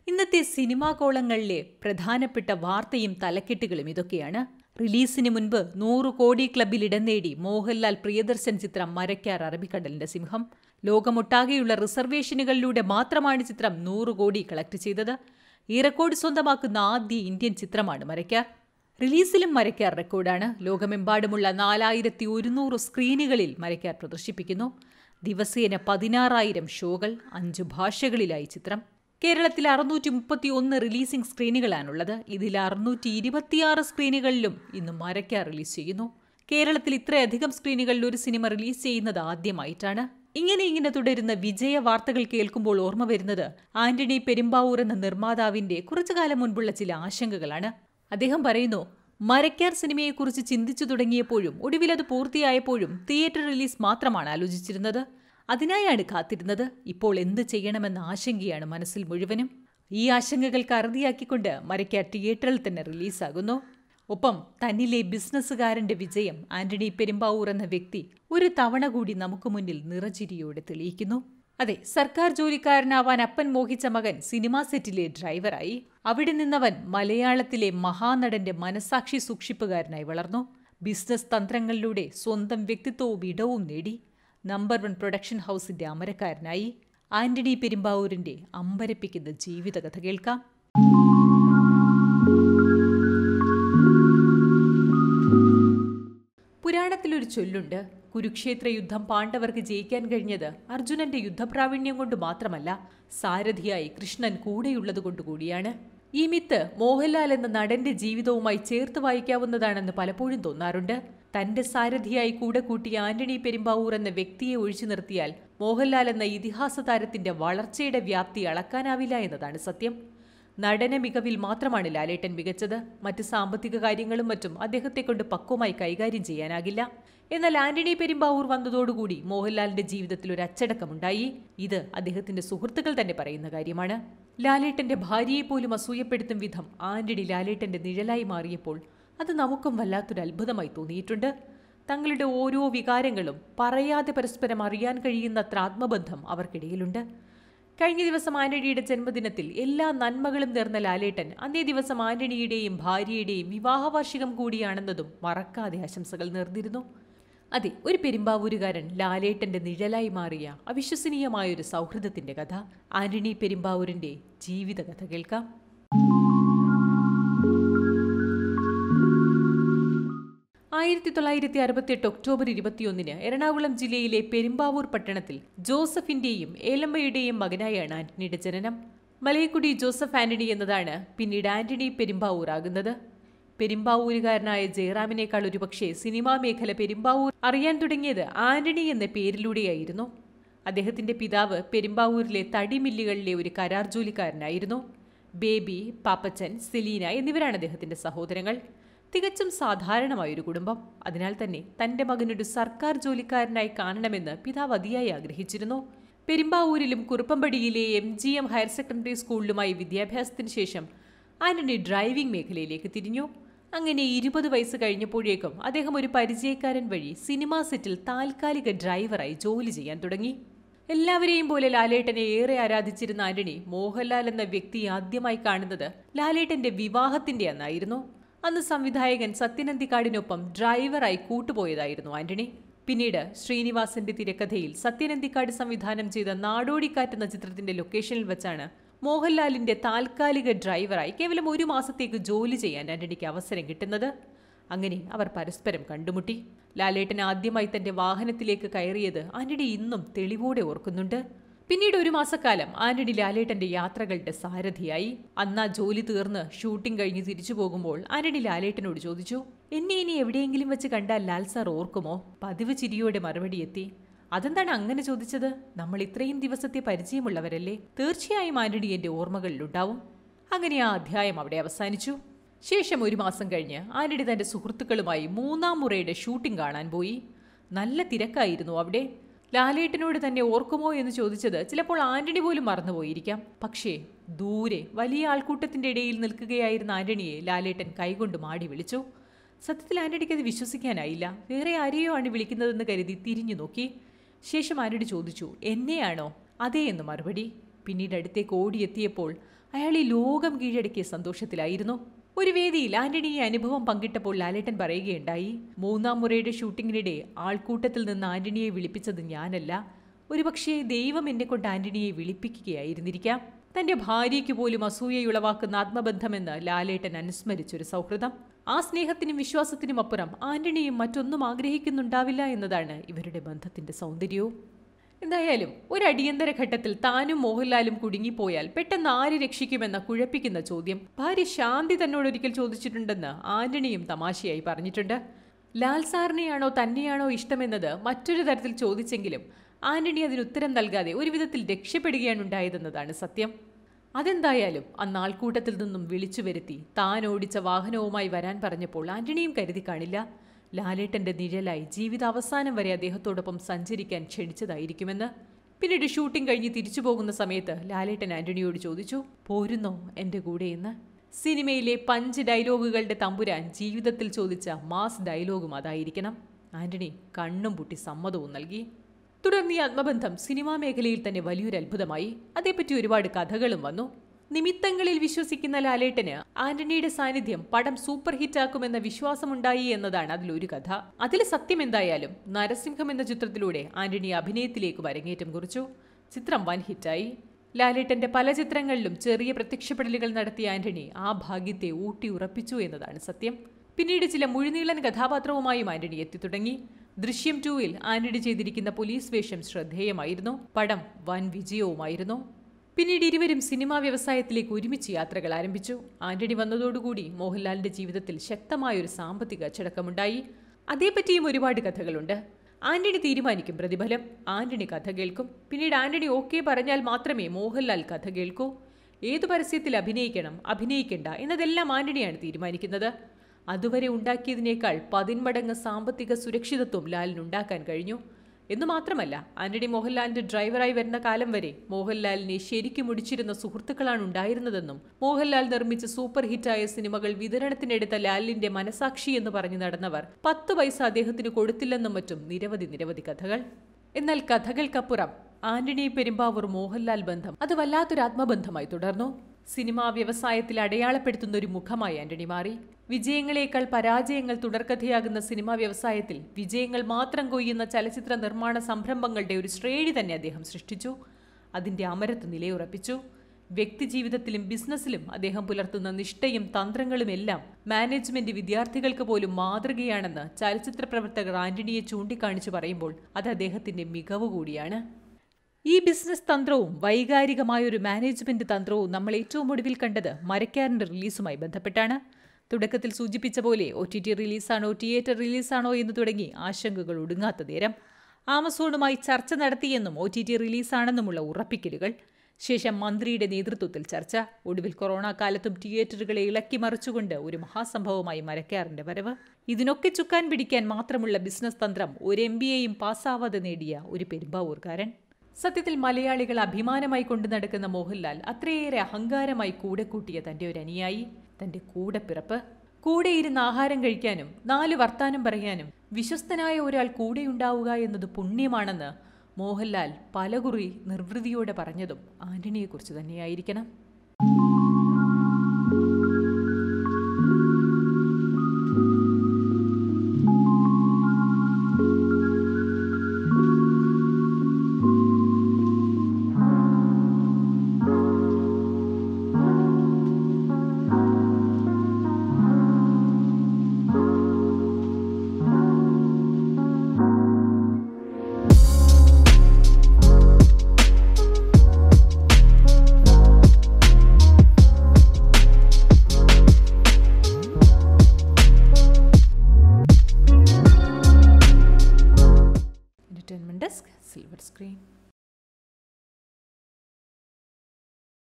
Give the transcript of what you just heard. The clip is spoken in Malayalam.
ഇന്നത്തെ സിനിമാ കോളങ്ങളിലെ പ്രധാനപ്പെട്ട വാർത്തയും തലക്കെട്ടുകളും ഇതൊക്കെയാണ് റിലീസിന് മുൻപ് നൂറ് കോടി ക്ലബിൽ ഇടം നേടി മോഹൻലാൽ പ്രിയദർശൻ ചിത്രം മരക്കാർ അറബിക്കടലിന്റെ സിംഹം ലോകമൊട്ടാകെയുള്ള റിസർവേഷനുകളിലൂടെ മാത്രമാണ് ചിത്രം നൂറ് കോടി കളക്ട് ചെയ്തത് ഈ റെക്കോർഡ് സ്വന്തമാക്കുന്ന ആദ്യ ഇന്ത്യൻ ചിത്രമാണ് മരക്കാർ റിലീസിലും മരക്കാർ റെക്കോർഡാണ് ലോകമെമ്പാടുമുള്ള നാലായിരത്തി ഒരുന്നൂറ് സ്ക്രീനുകളിൽ മരക്കാർ പ്രദർശിപ്പിക്കുന്നു ദിവസേന പതിനാറായിരം ഷോകൾ അഞ്ചു ഭാഷകളിലായി ചിത്രം കേരളത്തിൽ അറുന്നൂറ്റി മുപ്പത്തി ഒന്ന് റിലീസിംഗ് സ്ക്രീനുകളാണുള്ളത് ഇതിൽ അറുന്നൂറ്റി ഇരുപത്തിയാറ് സ്ക്രീനുകളിലും ഇന്ന് മരക്കാർ റിലീസ് ചെയ്യുന്നു കേരളത്തിൽ ഇത്രയധികം സ്ക്രീനുകളിൽ ഒരു സിനിമ റിലീസ് ചെയ്യുന്നത് ആദ്യമായിട്ടാണ് ഇങ്ങനെ ഇങ്ങനെ തുടരുന്ന വിജയ വാർത്തകൾ കേൾക്കുമ്പോൾ ഓർമ്മ വരുന്നത് ആന്റണി പെരുമ്പാവൂർ എന്ന നിർമ്മാതാവിന്റെ കുറച്ചു കാലം മുൻപുള്ള ചില ആശങ്കകളാണ് അദ്ദേഹം പറയുന്നു മരക്കാർ സിനിമയെക്കുറിച്ച് ചിന്തിച്ചു തുടങ്ങിയപ്പോഴും ഒടുവിൽ അത് പൂർത്തിയായപ്പോഴും തിയേറ്റർ റിലീസ് മാത്രമാണ് ആലോചിച്ചിരുന്നത് അതിനായാണ് കാത്തിരുന്നത് ഇപ്പോൾ എന്ത് ചെയ്യണമെന്ന ആശങ്കയാണ് മനസ്സിൽ മുഴുവനും ഈ ആശങ്കകൾക്ക് അറുതിയാക്കിക്കൊണ്ട് മരക്കാർ തിയേറ്ററിൽ തന്നെ റിലീസാകുന്നു ഒപ്പം തന്നിലെ ബിസിനസ്സുകാരന്റെ വിജയം ആന്റണി പെരുമ്പാവൂർ എന്ന വ്യക്തി ഒരു തവണ കൂടി നമുക്ക് മുന്നിൽ നിറചിരിയോടെ തെളിയിക്കുന്നു അതെ സർക്കാർ ജോലിക്കാരനാവാൻ അപ്പൻ മോഹിച്ച മകൻ സിനിമാ സെറ്റിലെ ഡ്രൈവറായി അവിടെ നിന്നവൻ മലയാളത്തിലെ മഹാനടന്റെ മനസാക്ഷി സൂക്ഷിപ്പുകാരനായി വളർന്നു ബിസിനസ് തന്ത്രങ്ങളിലൂടെ സ്വന്തം വ്യക്തിത്വവും ഇടവും നേടി നമ്പർ വൺ പ്രൊഡക്ഷൻ ഹൗസിന്റെ അമരക്കാരനായി ആന്റണി പെരുമ്പാവൂരിന്റെ അമ്പരപ്പിക്കുന്ന ജീവിതകഥ കേൾക്കാം പുരാണത്തിലൊരു ചൊല്ലുണ്ട് കുരുക്ഷേത്ര യുദ്ധം പാണ്ഡവർക്ക് ജയിക്കാൻ കഴിഞ്ഞത് അർജുനന്റെ യുദ്ധപ്രാവീണ്യം കൊണ്ട് മാത്രമല്ല സാരഥിയായി കൃഷ്ണൻ കൂടെയുള്ളത് കൊണ്ടുകൂടിയാണ് ഈ മിത്ത് മോഹൻലാൽ എന്ന നടന്റെ ജീവിതവുമായി ചേർത്ത് വായിക്കാവുന്നതാണെന്ന് പലപ്പോഴും തോന്നാറുണ്ട് തന്റെ സാരഥിയായി കൂടെ കൂട്ടിയ ആന്റണി പെരുമ്പാവൂർ എന്ന വ്യക്തിയെ ഒഴിച്ചു നിർത്തിയാൽ മോഹൻലാൽ എന്ന ഇതിഹാസ താരത്തിന്റെ വളർച്ചയുടെ വ്യാപ്തി അളക്കാനാവില്ല എന്നതാണ് സത്യം നടന മികവിൽ മാത്രമാണ് ലാലേട്ടൻ മികച്ചത് മറ്റ് സാമ്പത്തിക കാര്യങ്ങളും മറ്റും അദ്ദേഹത്തെ കൊണ്ട് പക്വമായി കൈകാര്യം ചെയ്യാനാകില്ല എന്നാൽ ആന്റണി പെരുമ്പാവൂർ വന്നതോടുകൂടി മോഹൻലാലിന്റെ ജീവിതത്തിൽ ഒരു അച്ചടക്കമുണ്ടായി ഇത് അദ്ദേഹത്തിന്റെ സുഹൃത്തുക്കൾ തന്നെ പറയുന്ന കാര്യമാണ് ലാലേട്ടന്റെ ഭാര്യയെ പോലും അസൂയപ്പെടുത്തും വിധം ആന്റണി ലാലേട്ടന്റെ നിഴലായി മാറിയപ്പോൾ അത് നമുക്കും വല്ലാത്തൊരു അത്ഭുതമായി തോന്നിയിട്ടുണ്ട് തങ്ങളുടെ ഓരോ വികാരങ്ങളും പറയാതെ പരസ്പരം അറിയാൻ കഴിയുന്നത്ര ആത്മബന്ധം അവർക്കിടയിലുണ്ട് കഴിഞ്ഞ ദിവസം ആന്റണിയുടെ ജന്മദിനത്തിൽ എല്ലാ നന്മകളും നേർന്ന ലാലേട്ടൻ അന്നേ ദിവസം ആന്റണിയുടെയും ഭാര്യയുടെയും വിവാഹവാർഷികം കൂടിയാണെന്നതും മറക്കാതെ ആശംസകൾ നേർന്നിരുന്നു അതെ ഒരു പെരുമ്പാവൂരുകാരൻ ലാലേട്ടന്റെ നിഴലായി മാറിയ അവിശ്വസനീയമായൊരു സൗഹൃദത്തിന്റെ കഥ ആന്റണി പെരുമ്പാവൂരിന്റെ ജീവിതകഥ കേൾക്കാം ആയിരത്തി തൊള്ളായിരത്തി അറുപത്തിയെട്ട് ഒക്ടോബർ ഇരുപത്തിയൊന്നിന് എറണാകുളം ജില്ലയിലെ പെരുമ്പാവൂർ പട്ടണത്തിൽ ജോസഫിന്റെയും ഏലമ്മയുടെയും മകനായാണ് ആന്റണിയുടെ ജനനം മലയക്കുടി ജോസഫ് ആന്റണി എന്നതാണ് പിന്നീട് ആന്റണി പെരുമ്പാവൂർ ആകുന്നത് പെരുമ്പാവൂരുകാരനായ ജയറാമിനേക്കാൾ ഒരുപക്ഷെ സിനിമാ മേഖല പെരുമ്പാവൂർ അറിയാൻ തുടങ്ങിയത് ആന്റണി എന്ന പേരിലൂടെയായിരുന്നു അദ്ദേഹത്തിന്റെ പിതാവ് പെരുമ്പാവൂരിലെ തടിമില്ലുകളിലെ ഒരു കരാർ ജോലിക്കാരനായിരുന്നു ബേബി പാപ്പച്ചൻ സെലീന എന്നിവരാണ് അദ്ദേഹത്തിന്റെ സഹോദരങ്ങൾ തികച്ചും സാധാരണമായൊരു കുടുംബം അതിനാൽ തന്നെ തന്റെ മകനൊരു സർക്കാർ ജോലിക്കാരനായി കാണണമെന്ന് പിതാവ് അതിയായി ആഗ്രഹിച്ചിരുന്നു പെരുമ്പാവൂരിലും കുറുപ്പമ്പടിയിലെ M G M higher secondary സ്കൂളിലുമായി വിദ്യാഭ്യാസത്തിന് ശേഷം ആന്റണി ഡ്രൈവിംഗ് മേഖലയിലേക്ക് തിരിഞ്ഞു അങ്ങനെ ഇരുപത് വയസ്സ് കഴിഞ്ഞപ്പോഴേക്കും അദ്ദേഹം ഒരു പരിചയക്കാരൻ വഴി സിനിമാ സെറ്റിൽ താൽക്കാലിക ഡ്രൈവറായി ജോലി ചെയ്യാൻ തുടങ്ങി എല്ലാവരെയും പോലെ ലാലേട്ടനെ ഏറെ ആരാധിച്ചിരുന്ന ആന്റണി മോഹൻലാൽ എന്ന വ്യക്തി ആദ്യമായി കാണുന്നത് ലാലേട്ടന്റെ വിവാഹത്തിന്റെ അന്നായിരുന്നു അന്ന് സംവിധായകൻ സത്യനന്ദിക്കാടിനൊപ്പം ഡ്രൈവറായി കൂട്ടുപോയതായിരുന്നു ആന്റണി പിന്നീട് ശ്രീനിവാസന്റെ തിരക്കഥയിൽ സത്യനന്ദിക്കാട് സംവിധാനം ചെയ്ത നാടോടിക്കാറ്റ് എന്ന ചിത്രത്തിന്റെ ലൊക്കേഷനിൽ വെച്ചാണ് മോഹൻലാലിന്റെ താൽക്കാലിക ഡ്രൈവറായി കേവലം ഒരു മാസത്തേക്ക് ജോലി ചെയ്യാൻ ആന്റണിക്ക് അവസരം കിട്ടുന്നത് അങ്ങനെ അവർ പരസ്പരം കണ്ടുമുട്ടി ലാലേട്ടൻ ആദ്യമായി തന്റെ വാഹനത്തിലേക്ക് കയറിയത് ആന്റണി ഇന്നും തെളിവോടെ ഓർക്കുന്നുണ്ട് പിന്നീട് ഒരു മാസക്കാലം ആന്റണി ലാലേട്ടന്റെ യാത്രകളുടെ സാരഥിയായി അന്നാ ജോലി തീർന്ന് ഷൂട്ടിംഗ് കഴിഞ്ഞ് തിരിച്ചു പോകുമ്പോൾ ആന്റണി ലാലേട്ടനോട് ചോദിച്ചു എന്നെ ഇനി എവിടെയെങ്കിലും വെച്ച് കണ്ടാൽ ലാൽ സാർ ഓർക്കുമോ പതിവ് ചിരിയോടെ മറുപടി എത്തി അതെന്താണ് അങ്ങനെ ചോദിച്ചത് നമ്മൾ ഇത്രയും ദിവസത്തെ പരിചയമുള്ളവരല്ലേ തീർച്ചയായും ആന്റണി എന്റെ ഓർമ്മകളിലുണ്ടാവും അങ്ങനെ ആ അധ്യായം അവിടെ അവസാനിച്ചു ശേഷം ഒരു മാസം കഴിഞ്ഞ് ആന്റണി തന്റെ സുഹൃത്തുക്കളുമായി മൂന്നാം മുറയുടെ ഷൂട്ടിംഗ് കാണാൻ പോയി നല്ല തിരക്കായിരുന്നു അവിടെ ലാലേട്ടനോട് തന്നെ ഓർക്കുമോ എന്ന് ചോദിച്ചത് ചിലപ്പോൾ ആന്റണി പോലും മറന്നുപോയിരിക്കാം പക്ഷേ ദൂരെ വലിയ ആൾക്കൂട്ടത്തിന്റെ ഇടയിൽ നിൽക്കുകയായിരുന്ന ആന്റണിയെ ലാലേട്ടൻ കൈകൊണ്ട് മാടി വിളിച്ചു സത്യത്തിൽ ആന്റണിക്ക് അത് വിശ്വസിക്കാനായില്ല വേറെ ആരെയോ ആണ് വിളിക്കുന്നതെന്ന് കരുതി തിരിഞ്ഞു നോക്കി ശേഷം ആന്റണി ചോദിച്ചു എന്നെയാണോ അതേ എന്ന് മറുപടി പിന്നീട് അടുത്തേക്ക് ഓടിയെത്തിയപ്പോൾ അയാൾ ഈ ലോകം കീഴടക്കിയ സന്തോഷത്തിലായിരുന്നു ഒരു വേദിയിൽ ആന്റണി ഈ അനുഭവം പങ്കിട്ടപ്പോൾ ലാലേട്ടൻ പറയുകയുണ്ടായി മൂന്നാം മുറയുടെ ഷൂട്ടിങ്ങിനിടെ ആൾക്കൂട്ടത്തിൽ നിന്ന് ആന്റണിയെ വിളിപ്പിച്ചത് ഞാനല്ല ഒരുപക്ഷേ ദൈവം എന്നെ കൊണ്ട് ആന്റണിയെ വിളിപ്പിക്കുകയായിരുന്നിരിക്കാം തന്റെ ഭാര്യയ്ക്ക് പോലും അസൂയയുളവാക്കുന്ന ആത്മബന്ധമെന്ന് ലാലേട്ടൻ അനുസ്മരിച്ചൊരു സൗഹൃദം ആ സ്നേഹത്തിനും വിശ്വാസത്തിനും അപ്പുറം ആന്റണിയും മറ്റൊന്നും ആഗ്രഹിക്കുന്നുണ്ടാവില്ല എന്നതാണ് ഇവരുടെ ബന്ധത്തിന്റെ സൗന്ദര്യവും എന്തായാലും ഒരു അടിയന്തര ഘട്ടത്തിൽ താനും മോഹൻലാലും കുടുങ്ങിപ്പോയാൽ പെട്ടെന്ന് ആര് രക്ഷിക്കുമെന്ന കുഴപ്പിക്കുന്ന ചോദ്യം ഭാര്യ ശാന്തി തന്നോട് ഒരിക്കൽ ചോദിച്ചിട്ടുണ്ടെന്ന് ആന്റണിയും തമാശയായി പറഞ്ഞിട്ടുണ്ട് ലാൽ സാറിനെയാണോ തന്നെയാണോ ഇഷ്ടമെന്നത് മറ്റൊരു തരത്തിൽ ചോദിച്ചെങ്കിലും ആന്റണി അതിന് ഉത്തരം നൽകാതെ ഒരു വിധത്തിൽ രക്ഷപ്പെടുകയാണ് ഉണ്ടായതെന്നതാണ് സത്യം അതെന്തായാലും അന്ന് ആൾക്കൂട്ടത്തിൽ നിന്നും വിളിച്ചു വരുത്തി താൻ ഓടിച്ച വാഹനവുമായി വരാൻ പറഞ്ഞപ്പോൾ ആന്റണിയും കരുതി കാണില്ല ലാലേട്ടന്റെ നിഴലായി ജീവിതാവസാനം വരെ അദ്ദേഹത്തോടൊപ്പം സഞ്ചരിക്കാൻ ക്ഷണിച്ചതായിരിക്കുമെന്ന് പിന്നീട് ഷൂട്ടിംഗ് കഴിഞ്ഞ് തിരിച്ചു പോകുന്ന സമയത്ത് ലാലേട്ടൻ ആന്റണിയോട് ചോദിച്ചു പോരുന്നോ എൻ്റെ കൂടെ എന്ന് സിനിമയിലെ പഞ്ച് ഡയലോഗുകളുടെ തമ്പുരാൻ ജീവിതത്തിൽ ചോദിച്ച മാസ് ഡയലോഗും അതായിരിക്കണം ആന്റണി കണ്ണും പൂട്ടി സമ്മതവും നൽകി തുടർന്ന് ഈ ആത്മബന്ധം സിനിമാ മേഖലയിൽ തന്നെ വലിയൊരു അത്ഭുതമായി അതേപ്പറ്റി ഒരുപാട് കഥകളും വന്നു നിമിത്തങ്ങളിൽ വിശ്വസിക്കുന്ന ലാലേട്ടന് ആന്റണിയുടെ സാന്നിധ്യം പടം സൂപ്പർ ഹിറ്റാക്കുമെന്ന വിശ്വാസമുണ്ടായി എന്നതാണ് അതിലൊരു കഥ അതിൽ സത്യം എന്തായാലും നരസിംഹം എന്ന ചിത്രത്തിലൂടെ ആന്റണി അഭിനയത്തിലേക്ക് അരങ്ങേറ്റം കുറിച്ചു ചിത്രം വൻ ഹിറ്റായി ലാലേട്ടന്റെ പല ചിത്രങ്ങളിലും ചെറിയ പ്രത്യക്ഷപ്പെടലുകൾ നടത്തിയ ആന്റണി ആ ഭാഗ്യത്തെ ഊട്ടി ഉറപ്പിച്ചു എന്നതാണ് സത്യം പിന്നീട് ചില മുഴുനീളൻ കഥാപാത്രവുമായും ആന്റണി എത്തിത്തുടങ്ങി ദൃശ്യം ടൂവിൽ ആന്റണി ചെയ്തിരിക്കുന്ന പോലീസ് വേഷം ശ്രദ്ധേയമായിരുന്നു പടം വൻ വിജയവുമായിരുന്നു പിന്നീട് ഇരുവരും സിനിമാ വ്യവസായത്തിലേക്ക് ഒരുമിച്ച് യാത്രകൾ ആരംഭിച്ചു ആന്റണി വന്നതോടുകൂടി മോഹൻലാലിന്റെ ജീവിതത്തിൽ ശക്തമായൊരു സാമ്പത്തിക അച്ചടക്കമുണ്ടായി അതേപ്പറ്റിയും ഒരുപാട് കഥകളുണ്ട് ആന്റണി തീരുമാനിക്കും പ്രതിഫലം ആന്റണി കഥ കേൾക്കും പിന്നീട് ആന്റണി ഓക്കെ പറഞ്ഞാൽ മാത്രമേ മോഹൻലാൽ കഥ കേൾക്കൂ ഏതു പരസ്യത്തിൽ അഭിനയിക്കണം അഭിനയിക്കേണ്ട എന്നതെല്ലാം ആന്റണിയാണ് തീരുമാനിക്കുന്നത് അതുവരെ ഉണ്ടാക്കിയതിനേക്കാൾ പതിന്മടങ്ങ് സാമ്പത്തിക സുരക്ഷിതത്വം ലാലിനുണ്ടാക്കാൻ കഴിഞ്ഞു എന്നു മാത്രമല്ല ആന്റണി മോഹൻലാലിന്റെ ഡ്രൈവറായി വരുന്ന കാലം വരെ മോഹൻലാലിനെ ശരിക്കും മുടിച്ചിരുന്ന സുഹൃത്തുക്കളാണ് ഉണ്ടായിരുന്നതെന്നും മോഹൻലാൽ നിർമ്മിച്ച സൂപ്പർ ഹിറ്റായ സിനിമകൾ വിതരണത്തിനെടുത്ത ലാലിന്റെ മനസാക്ഷി എന്ന് പറഞ്ഞു നടന്നവർ പത്ത് പൈസ അദ്ദേഹത്തിന് കൊടുത്തില്ലെന്നും മറ്റും നിരവധി നിരവധി കഥകൾ എന്നാൽ കഥകൾക്കപ്പുറം ആന്റണി പെരുമ്പാവൂർ മോഹൻലാൽ ബന്ധം അത് വല്ലാത്തൊരു ആത്മബന്ധമായി തുടർന്നു സിനിമാ വ്യവസായത്തിൽ അടയാളപ്പെടുത്തുന്ന ഒരു മുഖമായി ആന്റണി മാറി വിജയങ്ങളേക്കാൾ പരാജയങ്ങൾ തുടർക്കഥയാകുന്ന സിനിമാ വ്യവസായത്തിൽ വിജയങ്ങൾ മാത്രം കൊയ്യുന്ന ചലച്ചിത്ര നിർമ്മാണ സംരംഭങ്ങളുടെ ഒരു ശ്രേണി തന്നെ അദ്ദേഹം സൃഷ്ടിച്ചു അതിന്റെ അമരത്ത് നിലയുറപ്പിച്ചു വ്യക്തിജീവിതത്തിലും ബിസിനസ്സിലും അദ്ദേഹം പുലർത്തുന്ന നിഷ്ഠയും തന്ത്രങ്ങളുമെല്ലാം മാനേജ്മെന്റ് വിദ്യാർത്ഥികൾക്ക് പോലും മാതൃകയാണെന്ന് ചലച്ചിത്ര പ്രവർത്തകർ ആന്റണിയെ ചൂണ്ടിക്കാണിച്ചു പറയുമ്പോൾ അത് അദ്ദേഹത്തിന്റെ മികവ് കൂടിയാണ് ഈ ബിസിനസ് തന്ത്രവും വൈകാരികമായ ഒരു മാനേജ്മെന്റ് തന്ത്രവും നമ്മൾ ഏറ്റവും ഒടുവിൽ കണ്ടത് മരക്കാരൻ്റെ റിലീസുമായി ബന്ധപ്പെട്ടാണ് തുടക്കത്തിൽ സൂചിപ്പിച്ച പോലെ ഒ ടി ടി റിലീസാണോ തിയേറ്റർ റിലീസാണോ എന്ന് തുടങ്ങി ആശങ്കകൾ ഒടുങ്ങാത്ത നേരം ആമസോണുമായി ചർച്ച നടത്തിയെന്നും ഒ ടി ടി റിലീസാണെന്നുമുള്ള ഉറപ്പിക്കലുകൾ ശേഷം മന്ത്രിയുടെ നേതൃത്വത്തിൽ ചർച്ച ഒടുവിൽ കൊറോണ കാലത്തും തിയേറ്ററുകളെ ഇളക്കി മറിച്ചുകൊണ്ട് ഒരു മഹാസംഭവമായി മരക്കാറിന്റെ വരവ് ഇതിനൊക്കെ ചുക്കാൻ പിടിക്കാൻ മാത്രമുള്ള ബിസിനസ് തന്ത്രം ഒരു എം ബി എയും പാസ്സാവാതെ നേടിയ ഒരു പെരുമ്പാവൂർക്കാരൻ സത്യത്തിൽ മലയാളികൾ അഭിമാനമായി കൊണ്ടു നടക്കുന്ന മോഹൻലാൽ അത്രയേറെ അഹങ്കാരമായി കൂടെ കൂട്ടിയ തന്റെ ഒരു അനുയായി തന്റെ കൂടെ പിറപ്പ് കൂടെ ഇരുന്ന് ആഹാരം കഴിക്കാനും നാല് വർത്താനം പറയാനും വിശ്വസ്തനായ ഒരാൾ കൂടെയുണ്ടാവുക എന്നത് പുണ്യമാണെന്ന് മോഹൻലാൽ പലകുറി നിർവൃതിയോടെ പറഞ്ഞതും ആന്റണിയെക്കുറിച്ച് തന്നെയായിരിക്കണം Entertainment Desk, Silver Screen.